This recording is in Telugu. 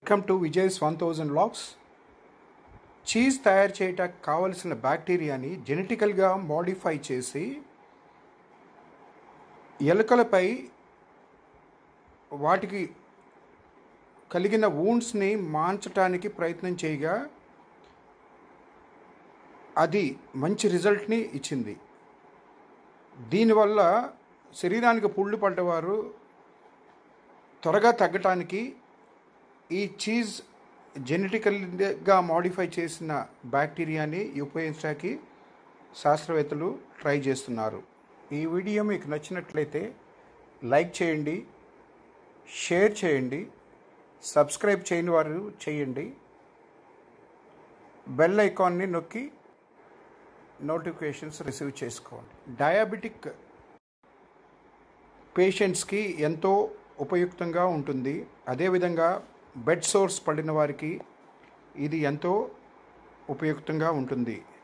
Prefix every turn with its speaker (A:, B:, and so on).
A: welcome to Vijay's one thousand లాక్స్ చీజ్ తయారు చేయటానికి కావలసిన బ్యాక్టీరియాని జెనెటికల్గా మోడిఫై చేసి ఎలుకలపై వాటికి కలిగిన వూండ్స్ని మాంచటానికి ప్రయత్నం చేయగా అది మంచి రిజల్ట్ని ఇచ్చింది దీనివల్ల శరీరానికి పుళ్ళు పడ్డవారు త్వరగా తగ్గటానికి ఈ చీజ్ జెనెటికల్గా మోడిఫై చేసిన బ్యాక్టీరియాని ఉపయోగించడానికి శాస్త్రవేత్తలు ట్రై చేస్తున్నారు ఈ వీడియో మీకు నచ్చినట్లయితే లైక్ చేయండి షేర్ చేయండి సబ్స్క్రైబ్ చేయని వారు చేయండి బెల్ ఐకాన్ని నొక్కి నోటిఫికేషన్స్ రిసీవ్ చేసుకోండి డయాబెటిక్ పేషెంట్స్కి ఎంతో ఉపయుక్తంగా ఉంటుంది అదేవిధంగా బెడ్ సోర్స్ పడిన వారికి ఇది ఎంతో ఉపయుక్తంగా ఉంటుంది